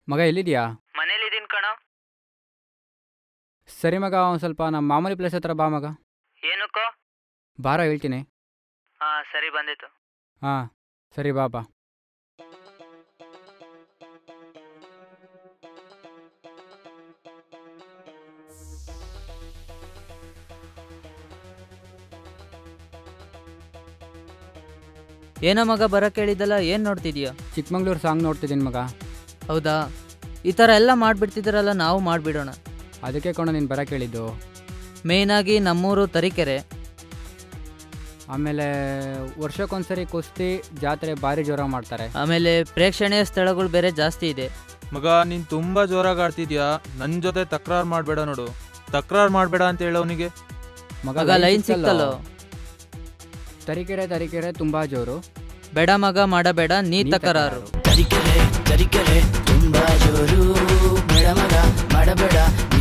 ಮಗ ಎಲ್ಲಿದ್ಯಾ ಮನೇಲಿದ್ದೀನಿ ಕಣ ಸರಿ ಮಗ ಒಂದು ಸ್ವಲ್ಪ ನಮ್ಮ ಮಾಮೂಲಿ ಪ್ಲೇಸ್ ಹತ್ರ ಬಾ ಮಗ ಏನಕ್ಕೋ ಬಾರೋ ಹೇಳ್ತೀನಿ ಹಾಂ ಸರಿ ಬಂದಿತ್ತು ಹಾಂ ಸರಿ ಬಾ ಬಾ ಏನೋ ಮಗ ಬರಕ್ಕೆ ಹೇಳಿದ್ದಲ್ಲ ಏನು ನೋಡ್ತಿದ್ಯಾ ಚಿಕ್ಕಮಂಗ್ಳೂರು ಸಾಂಗ್ ನೋಡ್ತಿದ್ದೀನಿ ಮಗ ಹೌದಾ ಈ ಥರ ಎಲ್ಲ ಮಾಡಿಬಿಡ್ತಿದ್ದೀರಲ್ಲ ನಾವು ಮಾಡಿಬಿಡೋಣ ಅದಕ್ಕೆ ಕಣ ನೀನು ಬರೋಕ್ಕೆ ಹೇಳಿದ್ದು ಮೇಯ್ನಾಗಿ ನಮ್ಮೂರು ತರೀಕೆರೆ ಆಮೇಲೆ ವರ್ಷಕ್ಕೊಂದ್ಸರಿ ಕುಸ್ತಿ ಜಾತ್ರೆ ಭಾರಿ ಜೋರಾಗಿ ಮಾಡ್ತಾರೆ ಆಮೇಲೆ ಪ್ರೇಕ್ಷಣೀಯ ಸ್ಥಳಗಳು ಬೇರೆ ಜಾಸ್ತಿ ಇದೆ ಮಗ ನೀನ್ ತುಂಬಾ ಜೋರಾಗಿ ಆಡ್ತಿದ್ಯಾ ನನ್ ಜೊತೆ ತಕರಾರ್ ಮಾಡ್ಬೇಡ ನೋಡು ತಕರಾರ್ ಮಾಡ್ಬೇಡ ಅಂತ ಹೇಳೋನಿಗೆ ಮಗ ಲೈನ್ ಸಿಕ್ತಲ್ಲೋ ತರೀಕೆರೆ ತರೀಕೆರೆ ತುಂಬ ಜೋರು ಬೇಡ ಮಗ ಮಾಡಬೇಡ ನೀ ನೀ ತಕರಾರು ತಕರಾರು. ತರಿಕೆರೆ ತರಿಕೆರೆ ತುಂಬಾ ಜೋರು ಬೇಡ ಮಗ ಮಾಡಬೇಡ